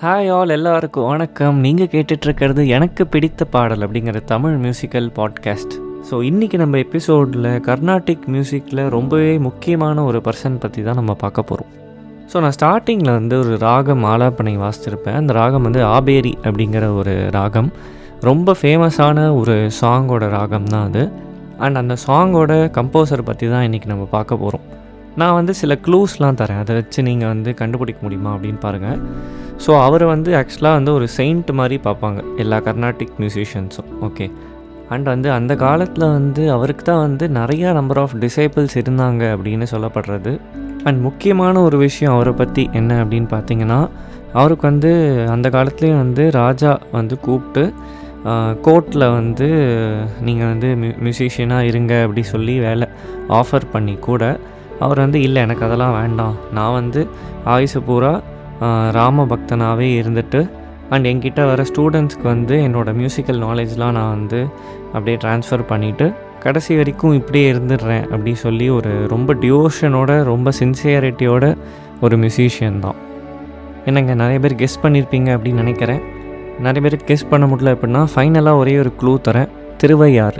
hi all எல்லாருக்கும் வணக்கம் நீங்கள் கேட்டுட்ருக்கிறது எனக்கு பிடித்த பாடல் அப்படிங்கிற தமிழ் மியூசிக்கல் பாட்காஸ்ட் ஸோ இன்றைக்கி நம்ம எபிசோடில் கர்நாடிக் மியூசிக்கில் ரொம்பவே முக்கியமான ஒரு பர்சன் பற்றி தான் நம்ம பார்க்க போகிறோம் ஸோ நான் ஸ்டார்டிங்கில் வந்து ஒரு ராகம் ஆலாப்பனை வாசிச்சிருப்பேன் அந்த ராகம் வந்து ஆபேரி அப்படிங்கிற ஒரு ராகம் ரொம்ப ஃபேமஸான ஒரு சாங்கோட ராகம் தான் அது அண்ட் அந்த சாங்கோட கம்போசர் பற்றி தான் இன்றைக்கி நம்ம பார்க்க போகிறோம் நான் வந்து சில க்ளூஸ்லாம் தரேன் அதை வச்சு நீங்கள் வந்து கண்டுபிடிக்க முடியுமா அப்படின்னு பாருங்கள் ஸோ அவர் வந்து ஆக்சுவலாக வந்து ஒரு செயிண்ட் மாதிரி பார்ப்பாங்க எல்லா கர்நாடிக் மியூசிஷியன்ஸும் ஓகே அண்ட் வந்து அந்த காலத்தில் வந்து அவருக்கு தான் வந்து நிறையா நம்பர் ஆஃப் டிசைபிள்ஸ் இருந்தாங்க அப்படின்னு சொல்லப்படுறது அண்ட் முக்கியமான ஒரு விஷயம் அவரை பற்றி என்ன அப்படின்னு பார்த்தீங்கன்னா அவருக்கு வந்து அந்த காலத்துலேயும் வந்து ராஜா வந்து கூப்பிட்டு கோர்ட்டில் வந்து நீங்கள் வந்து மியூ மியூசிஷியனாக இருங்க அப்படி சொல்லி வேலை ஆஃபர் பண்ணி கூட அவர் வந்து இல்லை எனக்கு அதெல்லாம் வேண்டாம் நான் வந்து ஆயுசு பூரா ராம பக்தனாகவே இருந்துட்டு அண்ட் என்கிட்ட வர ஸ்டூடெண்ட்ஸ்க்கு வந்து என்னோடய மியூசிக்கல் நாலேஜ்லாம் நான் வந்து அப்படியே ட்ரான்ஸ்ஃபர் பண்ணிவிட்டு கடைசி வரைக்கும் இப்படியே இருந்துடுறேன் அப்படி சொல்லி ஒரு ரொம்ப டிவோஷனோட ரொம்ப சின்சியாரிட்டியோட ஒரு மியூசிஷியன் தான் என்னங்க நிறைய பேர் கெஸ் பண்ணியிருப்பீங்க அப்படின்னு நினைக்கிறேன் நிறைய பேருக்கு கெஸ் பண்ண முடியல அப்படின்னா ஃபைனலாக ஒரே ஒரு க்ளூ தரேன் திருவையாறு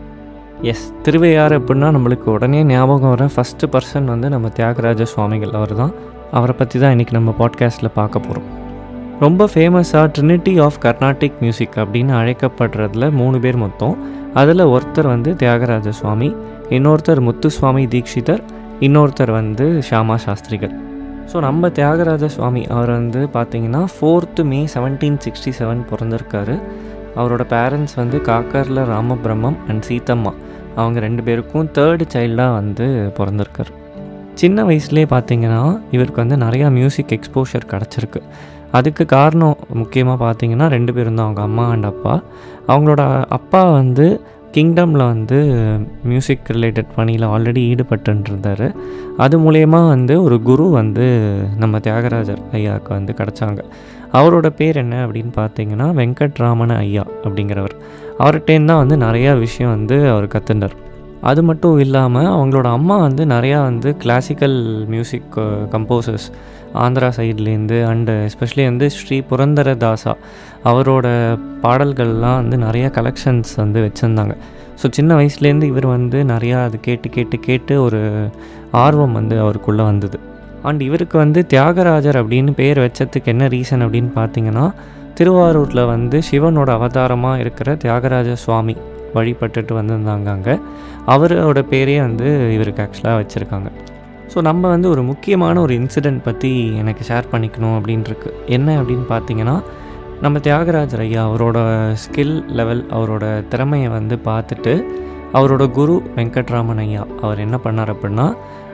எஸ் திருவையாறு அப்படின்னா நம்மளுக்கு உடனே ஞாபகம் வர ஃபஸ்ட்டு பர்சன் வந்து நம்ம தியாகராஜ சுவாமிகள் அவர் தான் அவரை பற்றி தான் இன்றைக்கி நம்ம பாட்காஸ்ட்டில் பார்க்க போகிறோம் ரொம்ப ஃபேமஸாக ட்ரினிட்டி ஆஃப் கர்நாடிக் மியூசிக் அப்படின்னு அழைக்கப்படுறதுல மூணு பேர் மொத்தம் அதில் ஒருத்தர் வந்து தியாகராஜ சுவாமி இன்னொருத்தர் முத்துசுவாமி தீக்ஷிதர் இன்னொருத்தர் வந்து ஷாமா சாஸ்திரிகள் ஸோ நம்ம தியாகராஜ சுவாமி அவர் வந்து பார்த்திங்கன்னா fourth May seventeen sixty seven பிறந்திருக்காரு அவரோட பேரண்ட்ஸ் வந்து காக்கரில் ராமபிரம்மம் அண்ட் சீத்தம்மா அவங்க ரெண்டு பேருக்கும் தேர்டு சைல்டாக வந்து பிறந்திருக்காரு சின்ன வயசுலேயே பார்த்தீங்கன்னா இவருக்கு வந்து நிறையா மியூசிக் எக்ஸ்போஷர் கிடச்சிருக்கு அதுக்கு காரணம் முக்கியமாக பார்த்தீங்கன்னா ரெண்டு பேரும் தான் அவங்க அம்மா அண்ட் அப்பா அவங்களோட அப்பா வந்து கிங்டமில் வந்து மியூசிக் ரிலேட்டட் பணியில் ஆல்ரெடி ஈடுபட்டுருந்தார் அது மூலயமா வந்து ஒரு குரு வந்து நம்ம தியாகராஜர் ஐயாவுக்கு வந்து கிடச்சாங்க அவரோட பேர் என்ன அப்படின்னு பார்த்தீங்கன்னா வெங்கட்ராமன ஐயா அப்படிங்கிறவர் அவர்கிட்டேருந்து தான் வந்து நிறையா விஷயம் வந்து அவர் கற்றுண்டார் அது மட்டும் இல்லாமல் அவங்களோட அம்மா வந்து நிறையா வந்து கிளாசிக்கல் மியூசிக் கம்போசர்ஸ் ஆந்திரா சைட்லேருந்து அண்டு எஸ்பெஷலி வந்து ஸ்ரீ புரந்தரதாசா அவரோட பாடல்கள்லாம் வந்து நிறையா கலெக்ஷன்ஸ் வந்து வச்சுருந்தாங்க ஸோ சின்ன வயசுலேருந்து இவர் வந்து நிறையா அது கேட்டு கேட்டு கேட்டு ஒரு ஆர்வம் வந்து அவருக்குள்ளே வந்தது அண்ட் இவருக்கு வந்து தியாகராஜர் அப்படின்னு பேர் வச்சதுக்கு என்ன ரீசன் அப்படின்னு பார்த்தீங்கன்னா திருவாரூரில் வந்து சிவனோட அவதாரமாக இருக்கிற தியாகராஜ சுவாமி வழிபட்டுட்டு வந்திருந்தாங்க அங்கே அவரோட பேரே வந்து இவருக்கு ஆக்சுவலாக வச்சுருக்காங்க ஸோ நம்ம வந்து ஒரு முக்கியமான ஒரு இன்சிடெண்ட் பற்றி எனக்கு ஷேர் பண்ணிக்கணும் அப்படின்ட்டுருக்கு என்ன அப்படின்னு பார்த்தீங்கன்னா நம்ம தியாகராஜர் ஐயா அவரோட ஸ்கில் லெவல் அவரோட திறமையை வந்து பார்த்துட்டு அவரோட குரு வெங்கட்ராமன் ஐயா அவர் என்ன பண்ணார் அப்படின்னா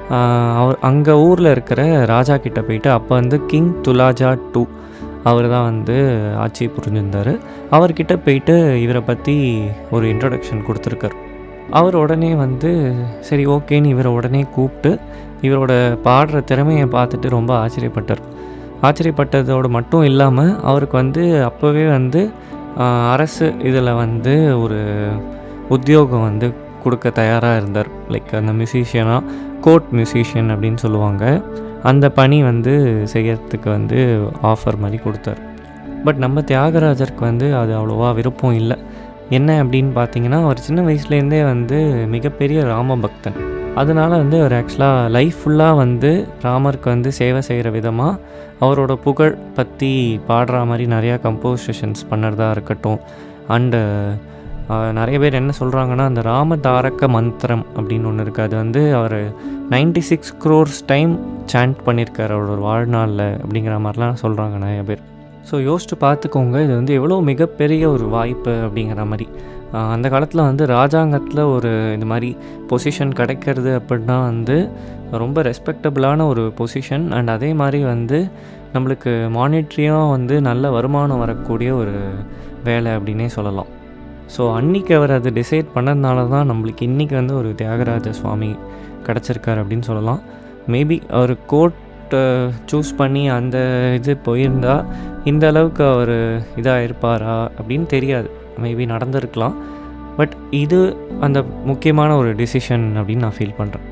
அவர் அங்கே ஊரில் இருக்கிற ராஜா கிட்டே போயிட்டு அப்போ வந்து கிங் துலாஜா டூ அவர் தான் வந்து ஆட்சி புரிஞ்சிருந்தார் அவர்கிட்ட போயிட்டு இவரை பற்றி ஒரு இன்ட்ரடக்ஷன் கொடுத்துருக்கார் அவர் உடனே வந்து சரி ஓகேன்னு இவரை உடனே கூப்பிட்டு இவரோட பாடுற திறமையை பார்த்துட்டு ரொம்ப ஆச்சரியப்பட்டார் ஆச்சரியப்பட்டதோடு மட்டும் இல்லாமல் அவருக்கு வந்து அப்போவே வந்து அரசு இதில் வந்து ஒரு உத்தியோகம் வந்து கொடுக்க தயாராக இருந்தார் லைக் அந்த மியூசிஷியனாக கோர்ட் மியூசிஷியன் அப்படின்னு சொல்லுவாங்க அந்த பணி வந்து செய்யறதுக்கு வந்து ஆஃபர் மாதிரி கொடுத்தார் பட் நம்ம தியாகராஜருக்கு வந்து அது அவ்வளோவா விருப்பம் இல்லை என்ன அப்படின்னு பார்த்தீங்கன்னா அவர் சின்ன வயசுலேருந்தே வந்து மிகப்பெரிய ராம பக்தன் அதனால் வந்து அவர் ஆக்சுவலாக லைஃப் ஃபுல்லாக வந்து ராமருக்கு வந்து சேவை செய்கிற விதமாக அவரோட புகழ் பற்றி பாடுற மாதிரி நிறையா கம்போசிஷன்ஸ் பண்ணுறதா இருக்கட்டும் அண்டு நிறைய பேர் என்ன சொல்கிறாங்கன்னா அந்த ராமதாரக்க மந்திரம் அப்படின்னு ஒன்று இருக்குது அது வந்து அவர் ninety six crores time chant பண்ணியிருக்கார் அவரோட வாழ்நாளில் அப்படிங்கிற மாதிரிலாம் சொல்கிறாங்க நிறைய பேர் ஸோ யோசிச்சு பார்த்துக்கோங்க இது வந்து எவ்வளோ மிகப்பெரிய ஒரு வாய்ப்பு அப்படிங்கிற மாதிரி அந்த காலத்தில் வந்து ராஜாங்கத்தில் ஒரு இந்த மாதிரி பொசிஷன் கிடைக்கிறது அப்படின்னா வந்து ரொம்ப ரெஸ்பெக்டபுளான ஒரு பொசிஷன் அண்ட் அதே மாதிரி வந்து நம்மளுக்கு மானிட்ரியாக வந்து நல்ல வருமானம் வரக்கூடிய ஒரு வேலை அப்படின்னே சொல்லலாம் ஸோ அன்றைக்கி அவர் அதை டிசைட் பண்ணதுனால தான் நம்மளுக்கு இன்றைக்கி வந்து ஒரு தியாகராஜ சுவாமி கிடச்சிருக்கார் அப்படின்னு சொல்லலாம் மேபி அவர் கோர்ட்டை சூஸ் பண்ணி அந்த இது போயிருந்தால் இந்த அளவுக்கு அவர் இதாக இருப்பாரா அப்படின்னு தெரியாது மேபி நடந்திருக்கலாம் பட் இது அந்த முக்கியமான ஒரு டிசிஷன் அப்படின்னு நான் ஃபீல் பண்ணுறேன்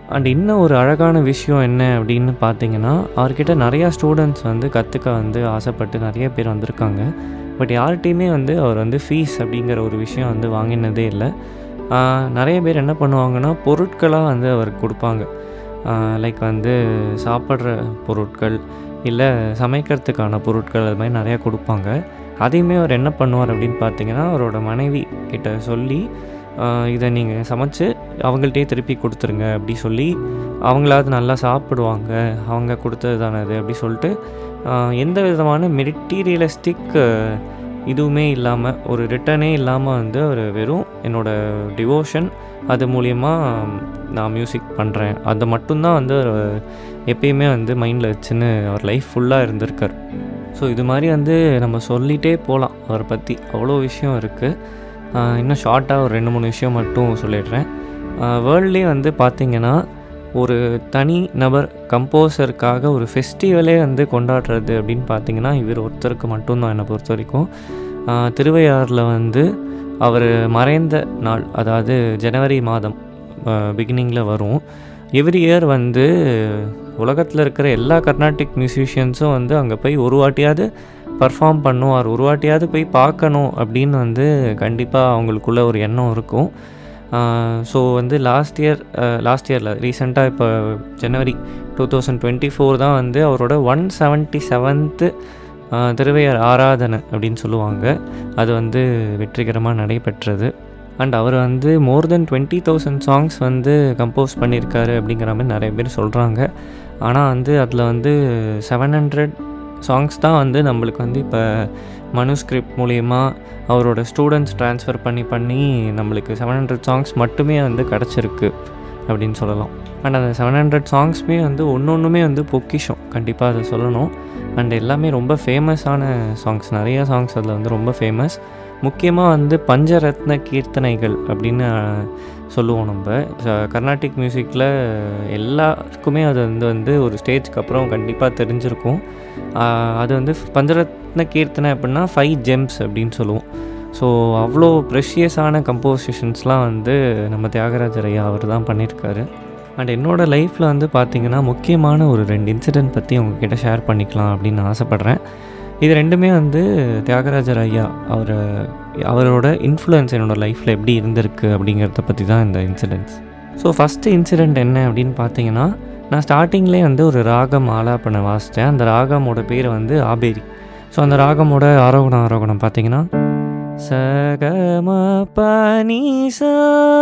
அண்ட் இன்னும் ஒரு அழகான விஷயம் என்ன அப்படின்னு பார்த்தீங்கன்னா அவர்கிட்ட நிறையா ஸ்டூடெண்ட்ஸ் வந்து கற்றுக்க வந்து ஆசைப்பட்டு நிறைய பேர் வந்திருக்காங்க பட் யார்கிட்டையுமே வந்து அவர் வந்து ஃபீஸ் அப்படிங்கிற ஒரு விஷயம் வந்து வாங்கினதே இல்லை ஆஹ் நிறைய பேர் என்ன பண்ணுவாங்கன்னா பொருட்களாக வந்து அவருக்கு கொடுப்பாங்க லைக் வந்து சாப்பிட்ற பொருட்கள் இல்லை சமைக்கிறதுக்கான பொருட்கள் அது மாதிரி நிறையா கொடுப்பாங்க அதையுமே அவர் என்ன பண்ணுவார் அப்படின்னு பார்த்தீங்கன்னா அவரோட மனைவி கிட்ட சொல்லி ஆஹ் இதை நீங்கள் சமைச்சு அவங்கள்ட்டே திருப்பி கொடுத்துருங்க அப்படி சொல்லி அவங்களாவது நல்லா சாப்பிடுவாங்க அவங்க கொடுத்தது தானே அது அப்படி சொல்லிட்டு ஆஹ் எந்த விதமான மெட்டீரியலிஸ்டிக் இதுவுமே இல்லாமல் ஒரு ரிட்டனே இல்லாமல் வந்து அவர் வெறும் என்னோடய டிவோஷன் அது மூலியமா நான் மியூசிக் பண்ணுறேன் அதை மட்டும்தான் வந்து அவர் எப்பயுமே வந்து மைண்டில் வச்சுன்னு அவர் லைஃப் ஃபுல்லாக இருந்திருக்கார் ஸோ இது மாதிரி வந்து நம்ம சொல்லிகிட்டே போகலாம் அவரை பற்றி அவ்வளோ விஷயம் இருக்குது இன்னும் ஷார்ட்டாக ஒரு ரெண்டு மூணு விஷயம் மட்டும் சொல்லிடுறேன் வேர்ல்ட்லேயே வந்து பார்த்திங்கன்னா ஒரு தனி நபர் கம்போசருக்காக ஒரு ஃபெஸ்டிவலே வந்து கொண்டாடுறது அப்படின்னு பார்த்தீங்கன்னா இவர் ஒருத்தருக்கு மட்டும்தான் என்னை பொறுத்த வரைக்கும் ஆஹ் திருவையாறில் வந்து அவர் மறைந்த நாள் அதாவது ஜனவரி மாதம் பிகினிங்கில் வரும் எவ்ரி இயர் வந்து உலகத்தில் இருக்கிற எல்லா கர்நாடிக் மியூசிஷியன்ஸும் வந்து அங்கே போய் ஒரு வாட்டியாவது பர்ஃபார்ம் பண்ணுவார் ஒரு வாட்டியாவது போய் பார்க்கணும் அப்படின்னு வந்து கண்டிப்பாக அவங்களுக்குள்ள ஒரு எண்ணம் இருக்கும் ஸோ வந்து லாஸ்ட் இயர் லாஸ்ட் இயரில் ரீசெண்டாக இப்போ January two thousand twenty four தான் வந்து அவரோட ஒன் செவன்ட்டி செவன்த்து திருவையார் ஆராதனை அப்படின்னு சொல்லுவாங்க அது வந்து வெற்றிகரமாக நடைபெற்றது அண்ட் அவர் வந்து more then twenty thousand songs வந்து கம்போஸ் பண்ணியிருக்காரு அப்படிங்கிற மாதிரி நிறைய பேர் சொல்கிறாங்க ஆனால் வந்து அதில் வந்து செவன் ஹண்ட்ரட் சாங்ஸ் தான் வந்து நம்மளுக்கு வந்து இப்போ மனுஸ்கிரிப்ட் மூலயமா அவரோட ஸ்டூடெண்ட்ஸ் ட்ரான்ஸ்ஃபர் பண்ணி பண்ணி நம்மளுக்கு செவன் ஹண்ட்ரட் சாங்ஸ் மட்டுமே வந்து கிடச்சிருக்கு அப்படின்னு சொல்லலாம் அண்ட் அந்த செவன் ஹண்ட்ரட் சாங்ஸுமே வந்து ஒன்று ஒன்றுமே வந்து பொக்கிஷம் கண்டிப்பாக அதை சொல்லணும் அண்ட் எல்லாமே ரொம்ப ஃபேமஸான சாங்ஸ் நிறைய சாங்ஸ் அதில் வந்து ரொம்ப ஃபேமஸ் முக்கியமாக வந்து பஞ்சரத்ன கீர்த்தனைகள் அப்படின்னு அஹ், சொல்லுவோம் நம்ம ச- கர்நாடிக் மியூசிக்கில் எல்லாருக்குமே அது வந்து வந்து ஒரு ஸ்டேஜ்க்கு அப்புறம் கண்டிப்பாக தெரிஞ்சிருக்கும் ஆஹ், அது வந்து பஞ்சரத்ன கீர்த்தனை அப்படின்னா ஃபைவ் ஜெம்ஸ் அப்படின்னு சொல்லுவோம் ஸோ அவ்வளோ ப்ரெஷியஸான கம்போசிஷன்ஸ்லாம் வந்து நம்ம தியாகராஜர் ஐயா அவர் தான் பண்ணியிருக்காரு அண்ட் என்னோடய லைஃப்பில் வந்து பார்த்திங்கன்னா முக்கியமான ஒரு ரெண்டு இன்சிடெண்ட் பற்றி உங்ககிட்ட ஷேர் பண்ணிக்கலாம் அப்படின்னு ஆசைப்பட்றேன் இது ரெண்டுமே வந்து தியாகராஜர் ஐயா அவர் அவரோட இன்ஃப்ளூயன்ஸ் என்னோடய லைஃப்பில் எப்படி இருந்திருக்கு அப்படிங்கிறத பற்றி தான் இந்த இன்சிடென்ட்ஸ் ஸோ ஃபஸ்ட்டு இன்சிடெண்ட் என்ன அப்படின்னு பார்த்தீங்கன்னா நான் ஸ்டார்டிங்லேயே வந்து ஒரு ராகம் ஆலாப்பனை வாசித்தேன் அந்த ராகமோட பேர் வந்து ஆபேரி ஸோ அந்த ராகமோட ஆரோகணம் ஆரோகணம் பார்த்தீங்கன்னா சகம பனி சா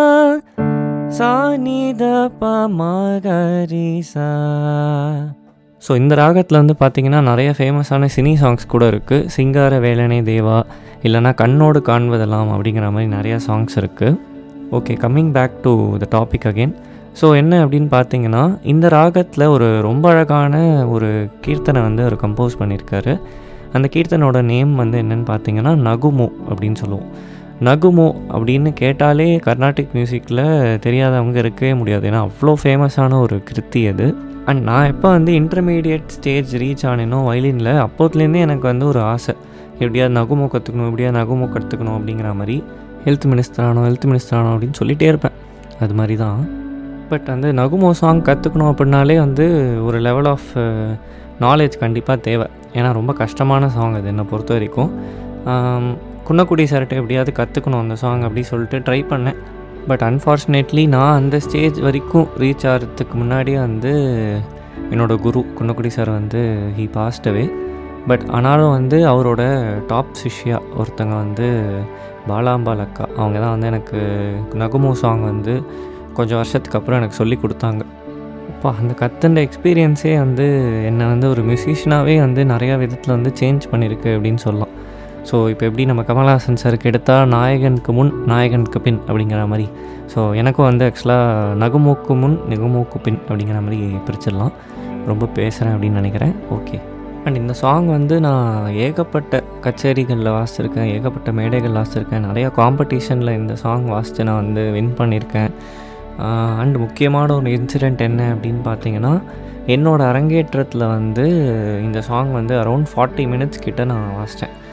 சானித பமகரிசா ஸோ இந்த ராகத்தில் வந்து பார்த்தீங்கன்னா நிறைய ஃபேமஸான சினி சாங்ஸ் கூட இருக்குது சிங்கார வேலனே தேவா இல்லைனா கண்ணோடு காண்பதெல்லாம் அப்படிங்கிற மாதிரி நிறையா சாங்ஸ் இருக்குது okay coming back to the topic again so என்ன அப்படின்னு பார்த்தீங்கன்னா இந்த ராகத்தில் ஒரு ரொம்ப அழகான ஒரு கீர்த்தனை வந்து அவர் கம்போஸ் பண்ணியிருக்காரு அந்த கீர்த்தனோட நேம் வந்து என்னன்னு பார்த்தீங்கன்னா நகுமோ அப்படின்னு சொல்லுவோம் நகுமோ அப்படின்னு கேட்டாலே கர்நாடிக் மியூசிக்கில் தெரியாதவங்க இருக்கவே முடியாது ஏன்னா அவ்வளோ ஃபேமஸான ஒரு கிருத்தி அது அண்ட் நான் எப்போ வந்து இன்டர்மீடியட் ஸ்டேஜ் ரீச் ஆனேனோ வயலினில் அப்போத்துலேருந்தே எனக்கு வந்து ஒரு ஆசை எப்படியாவது நகுமோ கற்றுக்கணும் எப்படியாவது நகுமோ கற்றுக்கணும் அப்படிங்கிற மாதிரி ஹெல்த் மினிஸ்டர் ஆனோம் ஹெல்த் மினிஸ்டர் ஆனோம் அப்படின்னு சொல்லிகிட்டே இருப்பேன் அது மாதிரி தான் பட் அந்த நகுமோ சாங் கற்றுக்கணும் அப்படின்னாலே வந்து ஒரு லெவல் ஆஃப் நாலேஜ் கண்டிப்பாக தேவை ஏன்னா ரொம்ப கஷ்டமான சாங் அது என்னை பொறுத்த வரைக்கும் ஆம், குன்னக்குடி சார்கிட்ட எப்படியாவது கற்றுக்கணும் அந்த சாங் அப்படி சொல்லிட்டு ட்ரை பண்ணேன் பட் அன்ஃபார்ச்சுனேட்லி நான் அந்த ஸ்டேஜ் வரைக்கும் ரீச் ஆகிறதுக்கு முன்னாடியே வந்து என்னோடய குரு குன்னக்குடி சார் வந்து ஹீ பாஸ்ட் அவே பட் ஆனாலும் வந்து அவரோட டாப் சிஷ்யா ஒருத்தங்க வந்து பாலாம்பால் அக்கா அவங்க தான் வந்து எனக்கு நகுமோ சாங் வந்து கொஞ்சம் வருஷத்துக்கு அப்புறம் எனக்கு சொல்லி கொடுத்தாங்க அப்பா அந்த கற்றுண்ட எக்ஸ்பீரியன்ஸே வந்து என்னை வந்து ஒரு மியூசிஷியனாகவே வந்து நிறையா விதத்தில் வந்து சேஞ்ச் பண்ணியிருக்கு அப்படின்னு சொல்லலாம் ஸோ இப்போ எப்படி நம்ம கமல்ஹாசன் சாருக்கு எடுத்தால் நாயகனுக்கு முன் நாயகனுக்கு பின் அப்படிங்கிற மாதிரி ஸோ எனக்கும் வந்து ஆக்சுவலாக நகுமோக்கு முன் நிகுமோக்கு பின் அப்படிங்கிற மாதிரி பிரிச்சிடலாம் ரொம்ப பேசுகிறேன் அப்படின்னு நினைக்கிறேன் ஓகே அண்ட் இந்த சாங் வந்து நான் ஏகப்பட்ட கச்சேரிகளில் வாசிச்சிருக்கேன் ஏகப்பட்ட மேடைகள் வாசிச்சிருக்கேன் நிறையா காம்படிஷனில் இந்த சாங் வாசித்து நான் வந்து வின் பண்ணியிருக்கேன் அண்ட் முக்கியமான ஒரு இன்சிடெண்ட் என்ன அப்படின்னு பார்த்தீங்கன்னா என்னோடய அரங்கேற்றத்தில் வந்து இந்த சாங் வந்து அரௌண்ட் ஃபார்ட்டி மினிட்ஸ் கிட்ட நான் வாசித்தேன்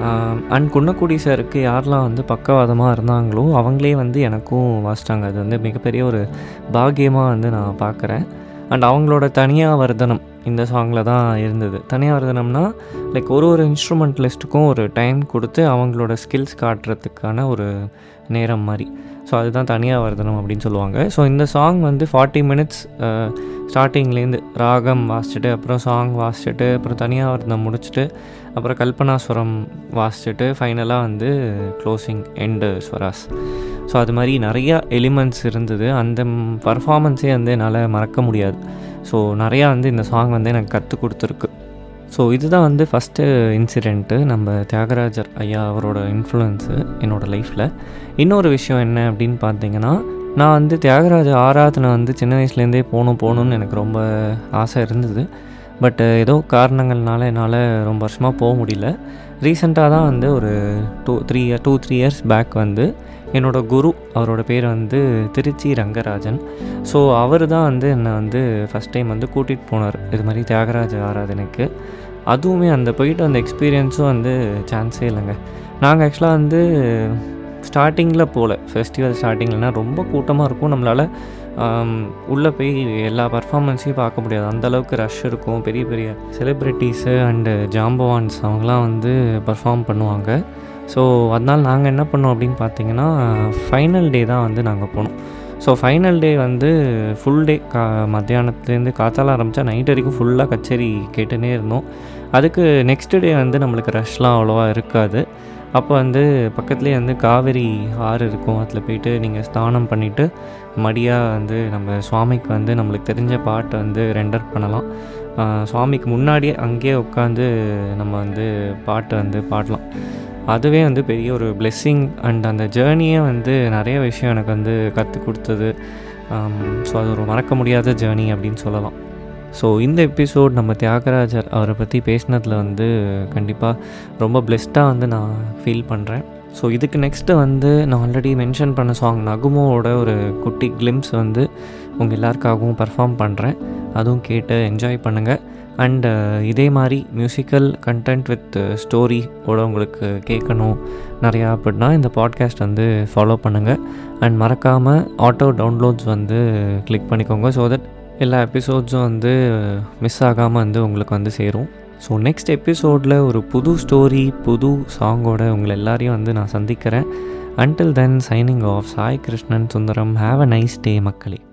அண்ட் குன்னக்குடி சாருக்கு யாரெல்லாம் வந்து பக்கவாதமாக இருந்தாங்களோ அவங்களே வந்து எனக்கும் வாசித்தாங்க அது வந்து மிகப்பெரிய ஒரு பாக்கியமாக வந்து நான் பார்க்குறேன் அண்ட் அவங்களோட தனியாக வர்தனம் இந்த சாங்கில் தான் இருந்தது தனியாக வர்தனம்னா லைக் ஒரு ஒரு இன்ஸ்ட்ருமெண்டலிஸ்ட்டுக்கும் ஒரு டைம் கொடுத்து அவங்களோட ஸ்கில்ஸ் காட்டுறதுக்கான ஒரு நேரம் மாதிரி ஸோ அதுதான் தனியாக வர்தனம் அப்படின்னு சொல்லுவாங்க ஸோ இந்த சாங் வந்து ஃபார்ட்டி மினிட்ஸ் ஸ்டார்டிங்லேருந்து ராகம் வாசிச்சுட்டு அப்புறம் சாங் வாசிச்சுட்டு அப்புறம் தனியாக வர்தனம் முடிச்சுட்டு அப்புறம் கல்பனாஸ்வரம் வாசிச்சுட்டு ஃபைனலாக வந்து க்ளோசிங் எண்டு ஸ்வராஸ் ஸோ அது மாதிரி நிறையா எலிமெண்ட்ஸ் இருந்தது அந்த பர்ஃபாமன்ஸே வந்து என்னால் மறக்க முடியாது ஸோ நிறையா வந்து இந்த சாங் வந்து எனக்கு கற்றுக் கொடுத்துருக்கு ஸோ இதுதான் வந்து ஃபஸ்ட்டு இன்சிடெண்ட்டு நம்ம தியாகராஜர் ஐயா அவரோட இன்ஃப்ளூயன்ஸு என்னோடய லைஃப்பில் இன்னொரு விஷயம் என்ன அப்படின்னு பார்த்தீங்கன்னா நான் வந்து தியாகராஜ ஆராதனை வந்து சின்ன வயசுலேருந்தே போகணும் போகணுன்னு எனக்கு ரொம்ப ஆசை இருந்தது பட் ஏதோ காரணங்கள்னால என்னால் ரொம்ப வருஷமாக போக முடியல ரீசெண்டாக தான் வந்து ஒரு two three two three years back வந்து என்னோடய குரு அவரோட பேர் வந்து திருச்சி ரங்கராஜன் ஸோ அவர் தான் வந்து என்னை வந்து ஃபஸ்ட் டைம் வந்து கூட்டிகிட்டு போனார் இது மாதிரி தியாகராஜ ஆராதனைக்கு அதுவுமே அந்த போயிட்டு அந்த எக்ஸ்பீரியன்ஸும் வந்து சான்ஸே இல்லைங்க நாங்கள் ஆக்சுவலாக வந்து ஸ்டார்டிங்கில் போகல ஃபெஸ்டிவல் ஸ்டார்டிங்லனா ரொம்ப கூட்டமாக இருக்கும் நம்மளால் உள்ளே போய் எல்லா பர்ஃபாமன்ஸையும் பார்க்க முடியாது அந்தளவுக்கு ரஷ் இருக்கும் பெரிய பெரிய செலிப்ரிட்டிஸு அண்டு ஜாம்பவான்ஸ் அவங்களாம் வந்து பர்ஃபார்ம் பண்ணுவாங்க ஸோ அதனால் நாங்கள் என்ன பண்ணோம் அப்படின்னு பார்த்தீங்கன்னா ஃபைனல் டே தான் வந்து நாங்கள் போனோம் ஸோ ஃபைனல் டே வந்து ஃபுல் டே கா மத்தியானத்துலேருந்து காத்தால ஆரம்பித்தா நைட் வரைக்கும் ஃபுல்லாக கச்சேரி கேட்டுனே இருந்தோம் அதுக்கு நெக்ஸ்ட் டே வந்து நம்மளுக்கு ரஷ்லாம் அவ்வளோவா இருக்காது அப்போ வந்து பக்கத்துலேயே வந்து காவேரி ஆறு இருக்கும் அதில் போயிட்டு நீங்கள் ஸ்நானம் பண்ணிவிட்டு மடியாக வந்து நம்ம சுவாமிக்கு வந்து நம்மளுக்கு தெரிஞ்ச பாட்டை வந்து ரெண்டர் பண்ணலாம் சுவாமிக்கு முன்னாடியே அங்கேயே உட்காந்து நம்ம வந்து பாட்டை வந்து பாடலாம் அதுவே வந்து பெரிய ஒரு பிளெஸ்ஸிங் அண்ட் அந்த ஜேர்னியே வந்து நிறைய விஷயம் எனக்கு வந்து கற்றுக் கொடுத்தது ஸோ அது ஒரு மறக்க முடியாத ஜேர்னி அப்படின்னு சொல்லலாம் ஸோ இந்த எபிசோட் நம்ம தியாகராஜர் அவரை பற்றி பேசினதில் வந்து கண்டிப்பாக ரொம்ப பிளெஸ்ட்டாக வந்து நான் ஃபீல் பண்ணுறேன் ஸோ இதுக்கு நெக்ஸ்ட்டு வந்து நான் ஆல்ரெடி மென்ஷன் பண்ண சாங் நகுமோவோட ஒரு குட்டி கிளிம்ஸ் வந்து உங்கள் எல்லாருக்காகவும் பர்ஃபார்ம் பண்ணுறேன் அதுவும் கேட்டு என்ஜாய் பண்ணுங்கள் அண்டு இதே மாதிரி மியூசிக்கல் கண்டென்ட் வித் ஸ்டோரியோட உங்களுக்கு கேட்கணும் நிறையா அப்படின்னா இந்த பாட்காஸ்ட் வந்து ஃபாலோ பண்ணுங்கள் அண்ட் மறக்காமல் ஆட்டோ டவுன்லோட்ஸ் வந்து கிளிக் பண்ணிக்கோங்க ஸோ தட் எல்லா எபிசோட்ஸும் வந்து மிஸ் ஆகாமல் வந்து உங்களுக்கு வந்து சேரும் ஸோ நெக்ஸ்ட் எபிசோடில் ஒரு புது ஸ்டோரி புது சாங்கோட உங்களை எல்லாரையும் வந்து நான் சந்திக்கிறேன் until then signing off Sai Krishnan Sundaram have a nice day மக்களே